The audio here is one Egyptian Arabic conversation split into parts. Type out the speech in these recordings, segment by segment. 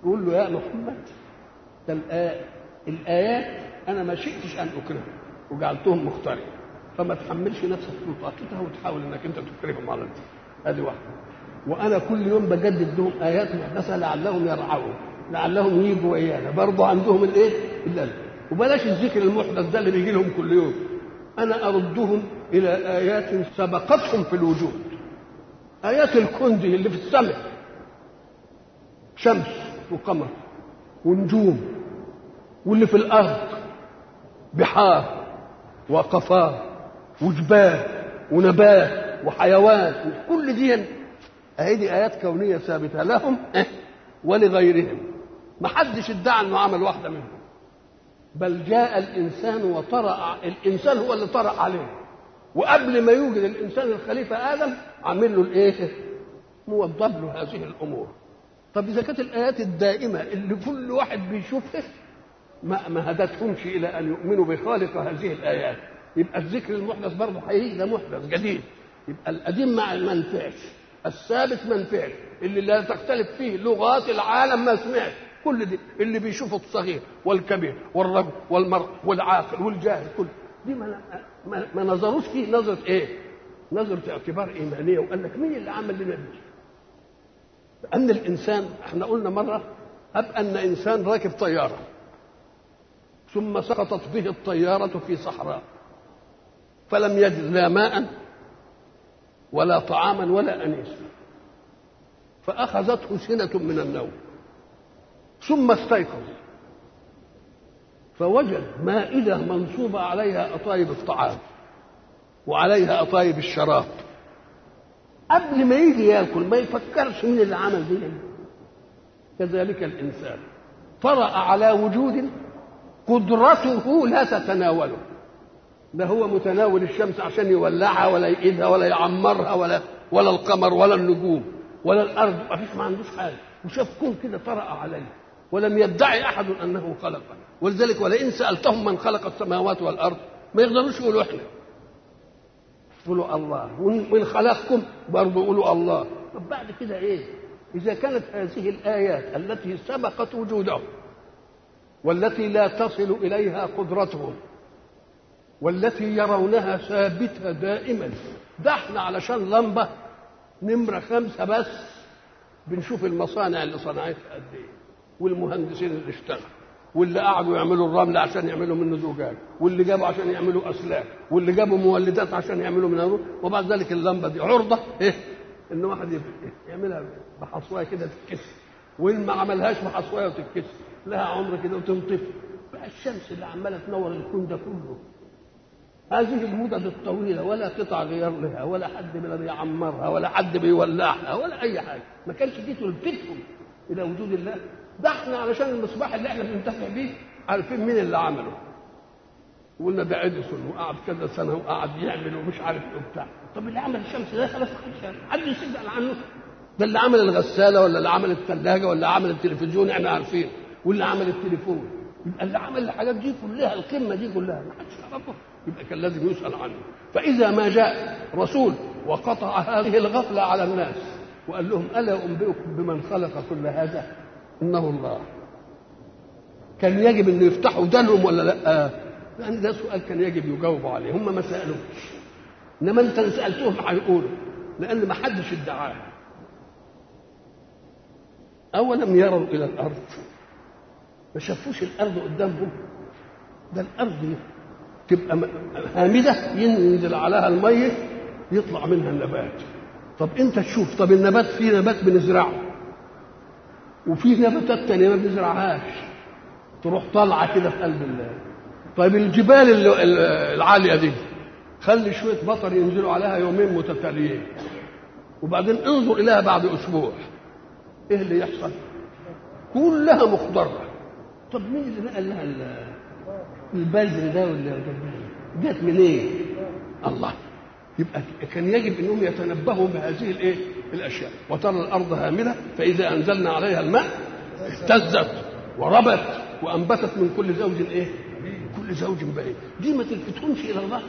يقول له يا محمد ده الآيات, الآيات أنا ما شئتش أن أكرههم وجعلتهم مختارين فما تحملش نفسك في طاقتها وتحاول انك انت تكرههم على الدين هذه واحده وانا كل يوم بجدد لهم ايات محدثه لعلهم يرعون لعلهم يجوا ويانا برضه عندهم الايه اللازم وبلاش الذكر المحدث ده اللي بيجي لهم كل يوم انا اردهم الى ايات سبقتهم في الوجود ايات الكون دي اللي في السماء شمس وقمر ونجوم واللي في الارض بحار وقفار وجبال ونبات وحيوان كل دي اهي ايات كونيه ثابته لهم ولغيرهم ما حدش ادعى انه عمل واحده منهم بل جاء الانسان وطرأ الانسان هو اللي طرأ عليه وقبل ما يوجد الانسان الخليفه ادم عامل له الايه موضب له هذه الامور طب اذا كانت الايات الدائمه اللي كل واحد بيشوفها ما ما هدتهمش الى ان يؤمنوا بخالق هذه الايات يبقى الذكر المحدث برضه هيجي ده محدث جديد يبقى القديم ما ما نفعش الثابت ما نفعش اللي لا تختلف فيه لغات العالم ما سمعش كل دي اللي بيشوفه الصغير والكبير والرجل والمرء والعاقل والجاهل كل دي ما, ما, ما نظروش فيه نظرة ايه؟ نظرة اعتبار إيمانية وقال لك مين اللي عمل لنا دي؟ لأن الإنسان احنا قلنا مرة أب أن إنسان راكب طيارة ثم سقطت به الطيارة في صحراء فلم يجد لا ماء ولا طعاما ولا أنيسا فأخذته سنة من النوم ثم استيقظ فوجد مائدة منصوبة عليها أطايب الطعام وعليها أطايب الشراب قبل ما يجي ياكل ما يفكرش مين اللي عمل دي كذلك الإنسان طرأ على وجود قدرته لا تتناوله لا هو متناول الشمس عشان يولعها ولا يقيدها ولا يعمرها ولا ولا القمر ولا النجوم ولا الارض ما فيش ما عندوش حاجه وشاف كون كده طرأ عليه ولم يدعي احد انه خلقه ولذلك ولئن سالتهم من خلق السماوات والارض ما يقدروش يقولوا احنا يقولوا الله ومن خلقكم برضه يقولوا الله طب بعد كده ايه اذا كانت هذه الايات التي سبقت وجودهم والتي لا تصل اليها قدرتهم والتي يرونها ثابته دائما ده احنا علشان لمبه نمره خمسه بس بنشوف المصانع اللي صنعتها قد ايه والمهندسين اللي اشتغلوا واللي قعدوا يعملوا الرمل عشان يعملوا منه زجاج واللي جابوا عشان يعملوا اسلاك واللي جابوا مولدات عشان يعملوا منها وبعد ذلك اللمبه دي عرضه ايه ان واحد يعملها بحصوايه كده تتكسر وان ما عملهاش بحصوايه وتتكسر لها عمر كده وتنطفي بقى الشمس اللي عماله تنور الكون ده كله هذه المدد الطويلة ولا قطع غيار لها ولا حد بيعمرها ولا حد بيولعها ولا أي حاجة ما كانش دي تلفتهم إلى وجود الله ده احنا علشان المصباح اللي احنا بننتفع بيه عارفين مين اللي عمله وقلنا ده اديسون وقعد كذا سنه وقعد يعمل ومش عارف ايه وبتاع طب اللي عمل الشمس ده خلاص حد يسال عنه ده اللي عمل الغساله ولا اللي عمل الثلاجه ولا عمل التلفزيون احنا عارفين واللي عمل التليفون يبقى اللي عمل الحاجات دي كلها القمه دي كلها ما حدش يعرفها يبقى كان لازم يسال عنه فاذا ما جاء رسول وقطع هذه الغفله على الناس وقال لهم الا انبئكم بمن خلق كل هذا انه الله كان يجب انه يفتحوا دانهم ولا لا لان ده سؤال كان يجب يجاوبوا عليه هم ما سالوش انما انت اللي سالتهم هيقولوا لان ما حدش ادعاه اولم يروا الى الارض ما شافوش الارض قدامهم ده الارض تبقى هامده ينزل عليها الميه يطلع منها النبات طب انت تشوف طب النبات في نبات بنزرعه وفي نباتات تانية ما بنزرعهاش تروح طالعه كده في قلب الله طيب الجبال العاليه دي خلي شويه مطر ينزلوا عليها يومين متتاليين وبعدين انظر اليها بعد اسبوع ايه اللي يحصل كلها مخضره طب مين اللي نقل لها البذر ده ولا جت منين إيه؟ الله يبقى كان يجب انهم يتنبهوا بهذه الايه الاشياء وترى الارض هامده فاذا انزلنا عليها الماء اهتزت وربت وانبتت من كل زوج ايه كل زوج بعيد دي ما تلفتهمش الى الله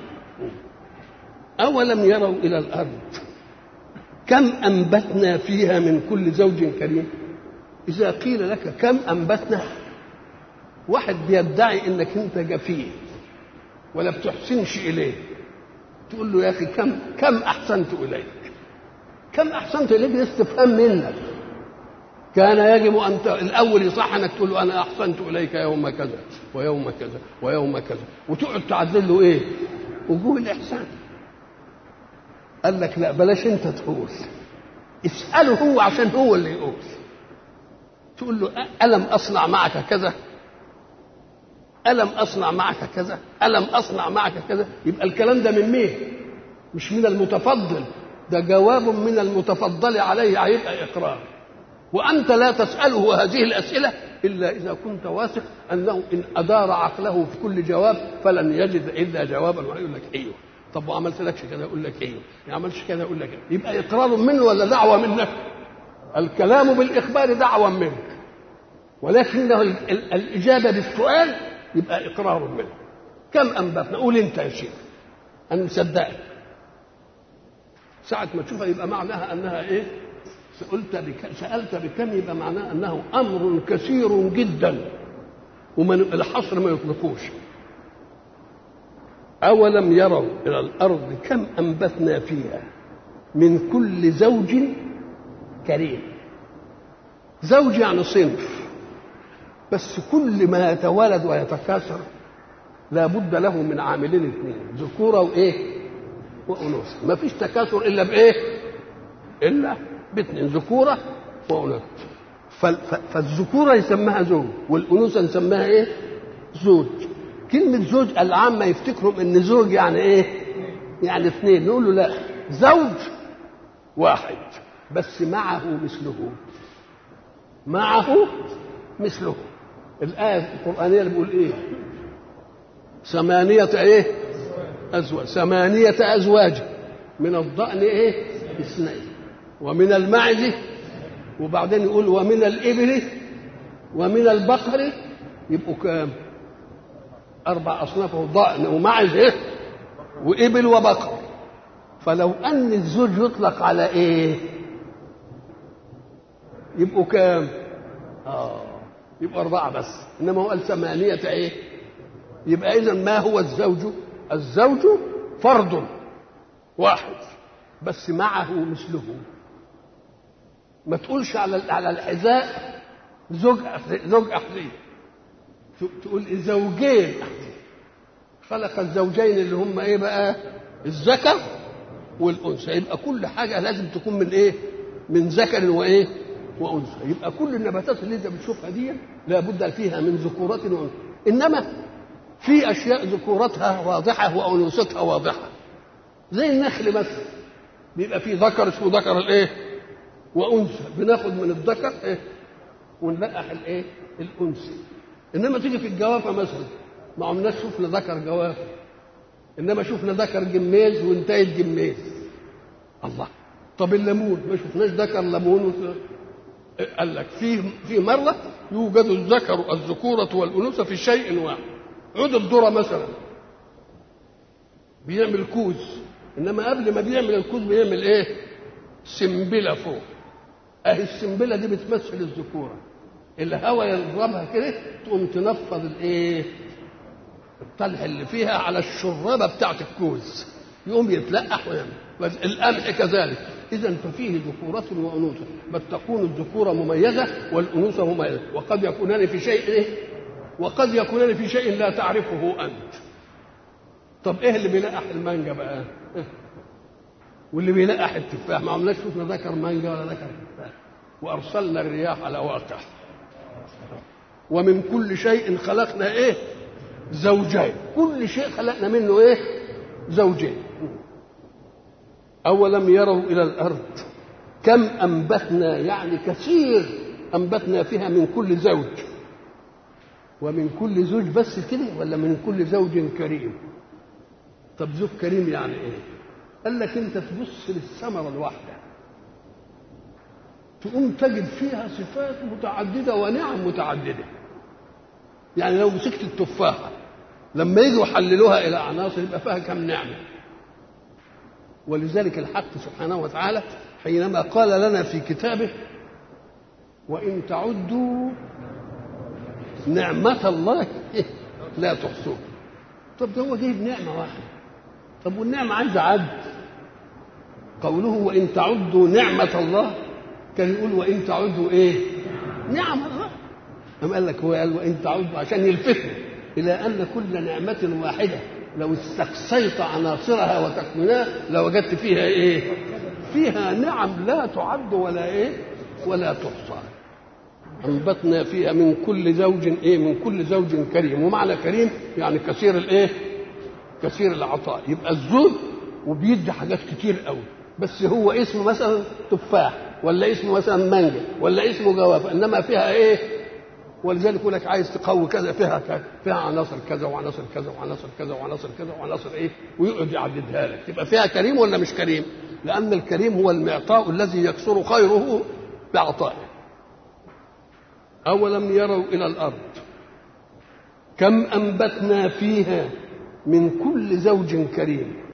اولم يروا الى الارض كم انبتنا فيها من كل زوج كريم إذا قيل لك كم أنبتنا واحد بيدعي إنك أنت جفيه ولا بتحسنش إليه تقول له يا أخي كم كم أحسنت إليك كم أحسنت إليك ده استفهام منك كان يجب أن ت... الأول يصح أنك تقول له أنا أحسنت إليك يوم كذا ويوم كذا ويوم كذا وتقعد تعدل له إيه؟ وجوه الإحسان قال لك لا بلاش أنت تقول اسأله هو عشان هو اللي يقول تقول له ألم أصنع معك كذا ألم أصنع معك كذا ألم أصنع معك كذا يبقى الكلام ده من مين مش من المتفضل ده جواب من المتفضل عليه هيبقى إقرار وأنت لا تسأله هذه الأسئلة إلا إذا كنت واثق أنه إن أدار عقله في كل جواب فلن يجد إلا جوابا ويقول لك أيوه طب وعملت لكش كذا يقول لك أيوه ما عملتش كذا يقول لك أيوه. يبقى إقرار منه ولا دعوة منك الكلام بالإخبار دعوة منك ولكنه الإجابة بالسؤال يبقى إقرار منه كم أنبتنا قول أنت يا شيخ أنا مصدقك ساعة ما تشوفها يبقى معناها أنها إيه سألت بك... سألت بكم يبقى معناه أنه أمر كثير جدا ومن الحصر ما يطلقوش أولم يروا إلى الأرض كم أنبتنا فيها من كل زوج كريم زوج يعني صنف بس كل ما يتولد ويتكاثر لا بد له من عاملين اثنين ذكوره وايه وانوثه ما فيش تكاثر الا بايه الا باثنين ذكوره وانوثه فالذكوره يسمىها زوج والانوثه نسميها ايه زوج كلمه زوج العامه يفتكروا ان زوج يعني ايه يعني اثنين نقول له لا زوج واحد بس معه مثله معه مثله الآية القرآنية اللي بيقول إيه؟ ثمانية إيه؟ أزواج ثمانية أزواج من الضأن إيه؟ اثنين ومن المعز وبعدين يقول ومن الإبل ومن البقر يبقوا كام؟ أربع أصناف ضأن ومعز إيه؟ وإبل وبقر فلو أن الزوج يطلق على إيه؟ يبقوا كام؟ آه يبقى أربعة بس إنما هو قال ثمانية إيه؟ يبقى إذا ما هو الزوج؟ الزوج فرد واحد بس معه مثله ما تقولش على على الحذاء زوج زوج أحذية تقول زوجين أحذية خلق الزوجين اللي هم إيه بقى؟ الذكر والأنثى يبقى كل حاجة لازم تكون من إيه؟ من ذكر وإيه؟ وانثى يبقى كل النباتات اللي انت بتشوفها دي لابد فيها من ذكورات وانثى انما في اشياء ذكورتها واضحه وانوثتها واضحه زي النخل مثلا بيبقى فيه ذكر اسمه ذكر الايه وانثى بناخد من الذكر ايه ونلقح الايه الانثى انما تيجي في الجوافه مثلا ما عملناش شفنا ذكر جوافه انما شفنا ذكر جميز وانتهى الجميز الله طب الليمون ما شفناش ذكر ليمون قال لك في في مره يوجد الذكر الذكوره والانوثه في شيء واحد عود الذره مثلا بيعمل كوز انما قبل ما بيعمل الكوز بيعمل ايه؟ سنبله فوق اهي السنبله دي بتمثل الذكوره الهواء يضربها كده تقوم تنفض الايه؟ الطلح اللي فيها على الشرابه بتاعت الكوز يقوم يتلقح ويعمل القمح كذلك اذا ففيه ذكورة وانوثة بل تكون الذكورة مميزة والانوثة مميزة وقد يكونان في شيء ايه وقد يكونان في شيء لا تعرفه انت طب ايه اللي بيلقح المانجا بقى إيه؟ واللي بيلقح التفاح ما عملناش شفنا ذكر مانجا ولا ذكر تفاح وارسلنا الرياح على واقع ومن كل شيء خلقنا ايه زوجين كل شيء خلقنا منه ايه زوجين أولم يروا إلى الأرض كم أنبتنا يعني كثير أنبتنا فيها من كل زوج ومن كل زوج بس كده ولا من كل زوج كريم طب زوج كريم يعني ايه قال لك انت تبص للثمرة الواحدة تقوم تجد فيها صفات متعددة ونعم متعددة يعني لو مسكت التفاحة لما يجوا يحللوها إلى عناصر يبقى فيها كم نعمة ولذلك الحق سبحانه وتعالى حينما قال لنا في كتابه وإن تعدوا نعمة الله لا تحصوها طب ده هو جايب نعمة واحدة طب والنعمة عايزة عد قوله وإن تعدوا نعمة الله كان يقول وإن تعدوا إيه نعم الله أم قال لك هو قال وإن تعدوا عشان يلفتوا إلى أن كل نعمة واحدة لو استقصيت عناصرها وتكوينها لوجدت فيها إيه فيها نعم لا تعد ولا إيه ولا تحصى أنبتنا فيها من كل زوج إيه من كل زوج كريم ومعنى كريم يعني كثير الإيه كثير العطاء يبقى الزوج وبيدي حاجات كتير قوي بس هو اسمه مثلا تفاح ولا اسمه مثلا مانجا ولا اسمه جوافه انما فيها ايه ولذلك يقول لك عايز تقوي كذا فيها كذا فيها عناصر كذا وعناصر كذا وعناصر كذا وعناصر كذا وعناصر ايه ويقعد يعددها لك يبقى فيها كريم ولا مش كريم لان الكريم هو المعطاء الذي يكثر خيره بعطائه اولم يروا الى الارض كم انبتنا فيها من كل زوج كريم